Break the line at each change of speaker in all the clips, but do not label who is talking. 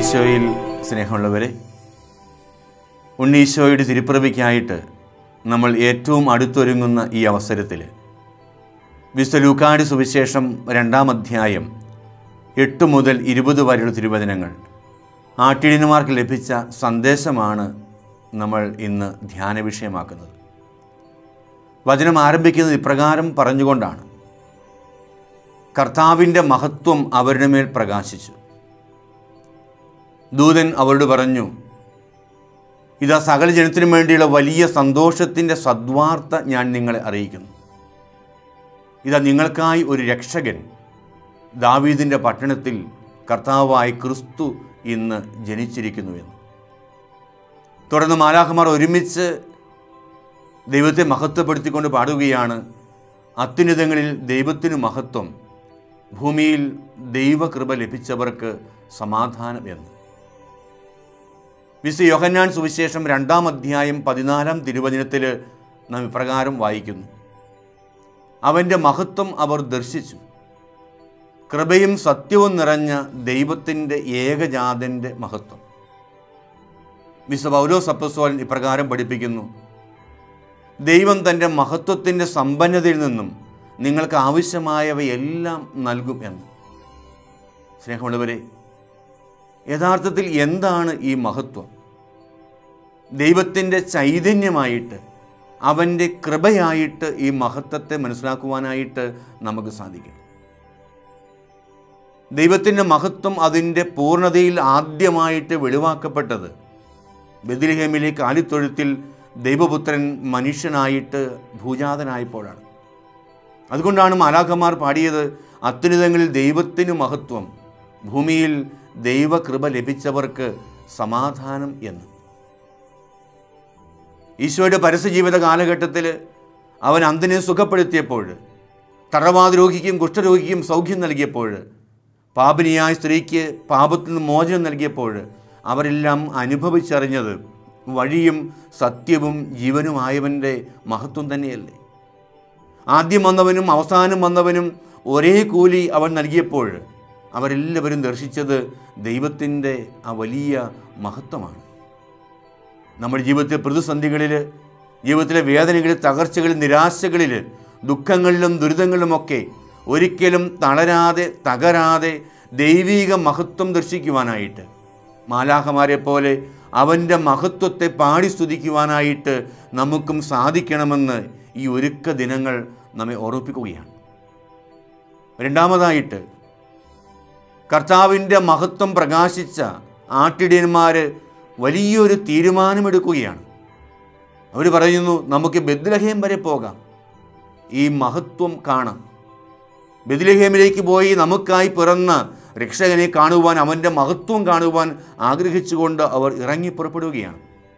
ഈശോയിൽ സ്നേഹമുള്ളവരെ ഉണ്ണീശോയുടെ തിരുപ്പിറവിക്കായിട്ട് നമ്മൾ ഏറ്റവും അടുത്തൊരുങ്ങുന്ന ഈ അവസരത്തിൽ വിശുദ്ധ ലൂക്കാടി സുവിശേഷം രണ്ടാം അധ്യായം എട്ട് മുതൽ ഇരുപത് വരെയുള്ള തിരുവചനങ്ങൾ ആട്ടിടിയന്മാർക്ക് ലഭിച്ച സന്ദേശമാണ് നമ്മൾ ഇന്ന് ധ്യാന വിഷയമാക്കുന്നത് വചനം ആരംഭിക്കുന്നത് ഇപ്രകാരം പറഞ്ഞുകൊണ്ടാണ് കർത്താവിൻ്റെ മഹത്വം അവരുടെ മേൽ പ്രകാശിച്ചു ദൂതൻ അവരോട് പറഞ്ഞു ഇതാ സകല ജനത്തിനും വേണ്ടിയുള്ള വലിയ സന്തോഷത്തിൻ്റെ സദ്വാർത്ത ഞാൻ നിങ്ങളെ അറിയിക്കുന്നു ഇതാ നിങ്ങൾക്കായി ഒരു രക്ഷകൻ ദാവീദിൻ്റെ പട്ടണത്തിൽ കർത്താവായ ക്രിസ്തു ഇന്ന് ജനിച്ചിരിക്കുന്നു എന്ന് തുടർന്ന് മാലാഖമാർ ഒരുമിച്ച് ദൈവത്തെ മഹത്വപ്പെടുത്തിക്കൊണ്ട് പാടുകയാണ് അത്യുന്നതങ്ങളിൽ ദൈവത്തിനു മഹത്വം ഭൂമിയിൽ ദൈവകൃപ ലഭിച്ചവർക്ക് സമാധാനം എന്ന് വിശു യോഹന്നാൻ സുവിശേഷം രണ്ടാം അധ്യായം പതിനാലാം തിരുവചനത്തിൽ നാം ഇപ്രകാരം വായിക്കുന്നു അവൻ്റെ മഹത്വം അവർ ദർശിച്ചു കൃപയും സത്യവും നിറഞ്ഞ ദൈവത്തിൻ്റെ ഏകജാതൻ്റെ മഹത്വം വിശു പൗലോസ് അപ്പസ്വലൻ ഇപ്രകാരം പഠിപ്പിക്കുന്നു ദൈവം തൻ്റെ മഹത്വത്തിൻ്റെ സമ്പന്നതയിൽ നിന്നും നിങ്ങൾക്ക് ആവശ്യമായവയെല്ലാം നൽകും എന്ന് സ്നേഹമുള്ളവരെ യഥാർത്ഥത്തിൽ എന്താണ് ഈ മഹത്വം ദൈവത്തിൻ്റെ ചൈതന്യമായിട്ട് അവൻ്റെ കൃപയായിട്ട് ഈ മഹത്വത്തെ മനസ്സിലാക്കുവാനായിട്ട് നമുക്ക് സാധിക്കും ദൈവത്തിൻ്റെ മഹത്വം അതിൻ്റെ പൂർണ്ണതയിൽ ആദ്യമായിട്ട് വെളിവാക്കപ്പെട്ടത് ബദിൽഹേമിലെ കാലിത്തൊഴുത്തിൽ ദൈവപുത്രൻ മനുഷ്യനായിട്ട് ഭൂജാതനായപ്പോഴാണ് അതുകൊണ്ടാണ് മാലാഖമാർ പാടിയത് അത്യുന്നതങ്ങളിൽ ദൈവത്തിന് മഹത്വം ഭൂമിയിൽ ദൈവകൃപ ലഭിച്ചവർക്ക് സമാധാനം എന്ന് ഈശോയുടെ പരസ്യജീവിത കാലഘട്ടത്തിൽ അവൻ അന്തിനെ സുഖപ്പെടുത്തിയപ്പോൾ തറവാത രോഗിക്കും കുഷ്ഠരോഗിക്കും സൗഖ്യം നൽകിയപ്പോൾ പാപിനിയായ സ്ത്രീക്ക് പാപത്തിൽ നിന്ന് മോചനം നൽകിയപ്പോൾ അവരെല്ലാം അനുഭവിച്ചറിഞ്ഞത് വഴിയും സത്യവും ജീവനുമായവൻ്റെ മഹത്വം തന്നെയല്ലേ ആദ്യം വന്നവനും അവസാനം വന്നവനും ഒരേ കൂലി അവൻ നൽകിയപ്പോൾ അവരെല്ലാവരും ദർശിച്ചത് ദൈവത്തിൻ്റെ ആ വലിയ മഹത്വമാണ് നമ്മുടെ ജീവിതത്തിലെ പ്രതിസന്ധികളിൽ ജീവിതത്തിലെ വേദനകളിൽ തകർച്ചകളിൽ നിരാശകളിൽ ദുഃഖങ്ങളിലും ദുരിതങ്ങളിലുമൊക്കെ ഒരിക്കലും തളരാതെ തകരാതെ ദൈവീക മഹത്വം ദർശിക്കുവാനായിട്ട് മാലാഹമാരെ പോലെ അവൻ്റെ മഹത്വത്തെ പാടി സ്തുതിക്കുവാനായിട്ട് നമുക്കും സാധിക്കണമെന്ന് ഈ ഒരുക്ക ദിനങ്ങൾ നമ്മെ ഓർമ്മിപ്പിക്കുകയാണ് രണ്ടാമതായിട്ട് കർത്താവിൻ്റെ മഹത്വം പ്രകാശിച്ച ആട്ടിടിയന്മാർ വലിയൊരു തീരുമാനമെടുക്കുകയാണ് അവർ പറയുന്നു നമുക്ക് ബദ്ലഹേം വരെ പോകാം ഈ മഹത്വം കാണാം ബദ്ലഹേമിലേക്ക് പോയി നമുക്കായി പിറന്ന രക്ഷകനെ കാണുവാൻ അവൻ്റെ മഹത്വം കാണുവാൻ ആഗ്രഹിച്ചുകൊണ്ട് അവർ ഇറങ്ങി പുറപ്പെടുകയാണ്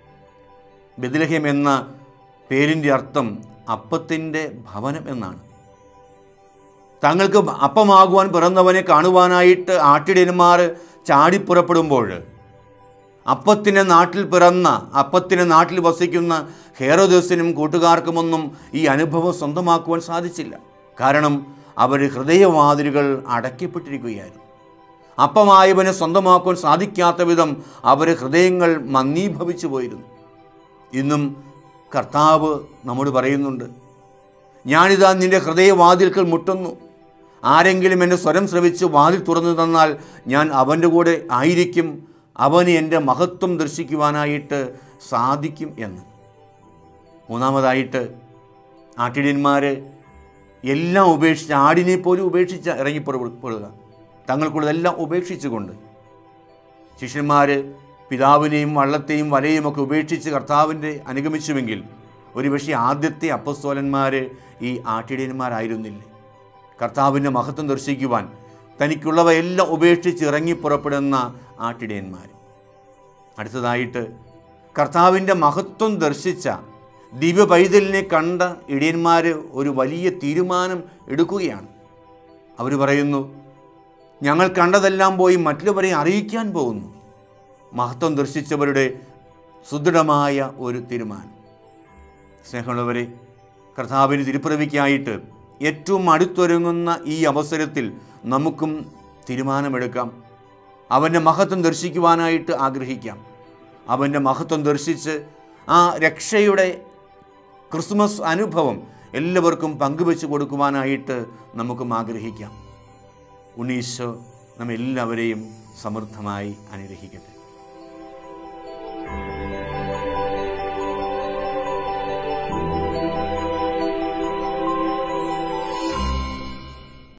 ബദ്ലഹേം എന്ന പേരിൻ്റെ അർത്ഥം അപ്പത്തിൻ്റെ ഭവനം എന്നാണ് തങ്ങൾക്ക് അപ്പമാകുവാൻ പിറന്നവനെ കാണുവാനായിട്ട് ആട്ടിടയന്മാർ ചാടിപ്പുറപ്പെടുമ്പോൾ അപ്പത്തിൻ്റെ നാട്ടിൽ പിറന്ന അപ്പത്തിൻ്റെ നാട്ടിൽ വസിക്കുന്ന ഹേറോദോസിനും കൂട്ടുകാർക്കുമൊന്നും ഈ അനുഭവം സ്വന്തമാക്കുവാൻ സാധിച്ചില്ല കാരണം അവർ ഹൃദയവാതിലുകൾ അടയ്ക്കപ്പെട്ടിരിക്കുകയായിരുന്നു അപ്പമായവനെ സ്വന്തമാക്കുവാൻ സാധിക്കാത്ത വിധം അവർ ഹൃദയങ്ങൾ മന്ദീഭവിച്ചു പോയിരുന്നു ഇന്നും കർത്താവ് നമ്മോട് പറയുന്നുണ്ട് ഞാനിതാ നിൻ്റെ ഹൃദയവാതിൽക്കൽ മുട്ടുന്നു ആരെങ്കിലും എൻ്റെ സ്വരം ശ്രവിച്ച് വാതിൽ തുറന്നു തന്നാൽ ഞാൻ അവൻ്റെ കൂടെ ആയിരിക്കും അവന് എൻ്റെ മഹത്വം ദർശിക്കുവാനായിട്ട് സാധിക്കും എന്ന് മൂന്നാമതായിട്ട് ആട്ടിടിയന്മാർ എല്ലാം ഉപേക്ഷിച്ച് ആടിനെ പോലും ഉപേക്ഷിച്ച് ഇറങ്ങിപ്പുറപ്പെടുക തങ്ങൾക്കുള്ളതെല്ലാം ഉപേക്ഷിച്ചുകൊണ്ട് ശിഷ്യന്മാർ പിതാവിനെയും വള്ളത്തെയും വലയും ഒക്കെ ഉപേക്ഷിച്ച് കർത്താവിൻ്റെ അനുഗമിച്ചുവെങ്കിൽ ഒരുപക്ഷെ ആദ്യത്തെ അപ്പസ്തോലന്മാർ ഈ ആട്ടിടയന്മാരായിരുന്നില്ലേ കർത്താവിൻ്റെ മഹത്വം ദർശിക്കുവാൻ തനിക്കുള്ളവയെല്ലാം ഉപേക്ഷിച്ച് ഇറങ്ങി പുറപ്പെടുന്ന ആട്ടിടയന്മാർ അടുത്തതായിട്ട് കർത്താവിൻ്റെ മഹത്വം ദർശിച്ച ദിവ്യ പൈതലിനെ കണ്ട ഇടിയന്മാർ ഒരു വലിയ തീരുമാനം എടുക്കുകയാണ് അവർ പറയുന്നു ഞങ്ങൾ കണ്ടതെല്ലാം പോയി മറ്റുള്ളവരെ അറിയിക്കാൻ പോകുന്നു മഹത്വം ദർശിച്ചവരുടെ സുദൃഢമായ ഒരു തീരുമാനം സ്നേഹമുള്ളവരെ കർത്താവിന് തിരുപ്പിറവിക്കായിട്ട് ഏറ്റവും അടുത്തൊരുങ്ങുന്ന ഈ അവസരത്തിൽ നമുക്കും തീരുമാനമെടുക്കാം അവൻ്റെ മഹത്വം ദർശിക്കുവാനായിട്ട് ആഗ്രഹിക്കാം അവൻ്റെ മഹത്വം ദർശിച്ച് ആ രക്ഷയുടെ ക്രിസ്മസ് അനുഭവം എല്ലാവർക്കും പങ്കുവെച്ച് കൊടുക്കുവാനായിട്ട് നമുക്കും ആഗ്രഹിക്കാം ഉണ്ണീശോ നമ്മെല്ലാവരെയും സമൃദ്ധമായി അനുഗ്രഹിക്കട്ടെ